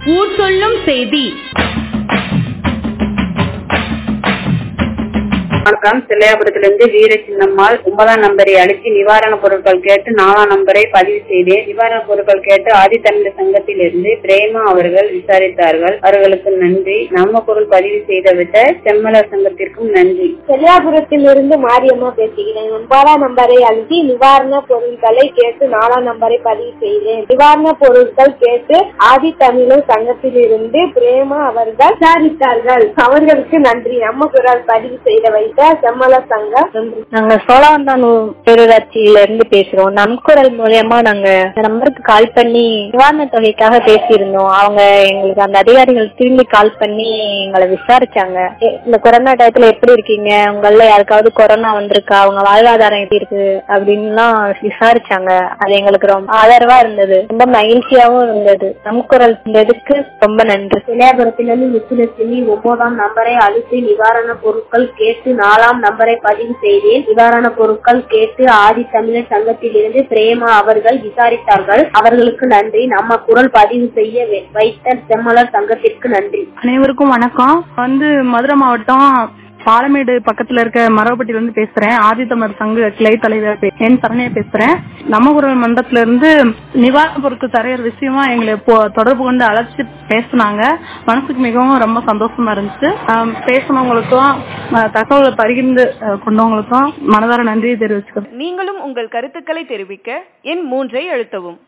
ஊர் சொல்லும் செய்தி வணக்கம் செல்லையாபுரத்திலிருந்து வீர சின்னம்மாள் ஒன்பதாம் நம்பரை அழுத்தி நிவாரண பொருட்கள் கேட்டு நாலாம் நம்பரை பதிவு செய்தேன் நிவாரண பொருட்கள் கேட்டு ஆதித்தமிழர் சங்கத்தில் இருந்து பிரேமா அவர்கள் விசாரித்தார்கள் அவர்களுக்கு நன்றி நம்ம பொருள் பதிவு செய்துவிட்ட செம்மலர் சங்கத்திற்கும் நன்றி செல்லியாபுரத்திலிருந்து மாரியம்மா பேசுகிறேன் ஒன்பதாம் நம்பரை அழுத்தி நிவாரண பொருட்களை கேட்டு நாலாம் நம்பரை பதிவு செய்தேன் நிவாரண பொருட்கள் கேட்டு ஆதி தமிழர் சங்கத்திலிருந்து பிரேமா அவர்கள் விசாரித்தார்கள் அவர்களுக்கு நன்றி நம்ம குரல் பதிவு செய்த வைத்த செம்மல சங்கம் நன்றி நாங்க சோழவந்தானூர் பேரூராட்சியில இருந்து பேசுறோம் நம்குரல் மூலியமா நாங்க இந்த நம்பருக்கு கால் பண்ணி நிவாரண தொகைக்காக பேசியிருந்தோம் அவங்க எங்களுக்கு அந்த அதிகாரிகள் திரும்பி கால் பண்ணி எங்களை விசாரிச்சாங்க எ- இந்த கொரோனா டயத்துல எப்படி இருக்கீங்க உங்கள யாருக்காவது கொரோனா வந்திருக்கா அவங்க வாழ்வாதாரம் எப்படி இருக்கு அப்படின்லாம் விசாரிச்சாங்க அது எங்களுக்கு ரொம்ப ஆதரவா இருந்தது ரொம்ப மகிழ்ச்சியாவும் இருந்தது நம்குரல் இந்த இதுக்கு ரொம்ப நன்றி விளையாபுரத்திலிருந்து முத்துலட்சுமி ஒன்பதாம் நம்பரை அழுத்தி நிவாரண பொருட்கள் கேட்டு நாலாம் நம்பரை பதிவு செய்தேன் நிவாரண பொருட்கள் கேட்டு ஆதி தமிழர் சங்கத்திலிருந்து பிரேமா அவர்கள் விசாரித்தார்கள் அவர்களுக்கு நன்றி நம்ம குரல் பதிவு செய்ய வை- வைத்த செம்மலர் சங்கத்திற்கு நன்றி அனைவருக்கும் வணக்கம் வந்து மதுரை மாவட்டம் பாலமேடு பக்கத்துல இருக்க மரவப்பட்டியில இருந்து பேசுறேன் ஆதித்தமிழர் சங்க கிளை தலைவர் பே- என் சரணையா பேசுறேன் நம்ம குரல் மன்றத்துல இருந்து நிவாரண பொருட்கள் தரையர் விஷயமா எங்களை இப்போ தொடர்பு கொண்டு அழைச்சு பேசுனாங்க மனசுக்கு மிகவும் ரொம்ப சந்தோஷமா இருந்துச்சு ஆம், பேசுனவங்களுக்கும் அஹ், தகவலை பகிர்ந்து அஹ், கொண்டவங்களுக்கும் மனதார நன்றியை தெரிவிச்சுக்கிறேன் நீங்களும் உங்கள் கருத்துக்களை தெரிவிக்க எண் மூன்றை அழுத்தவும்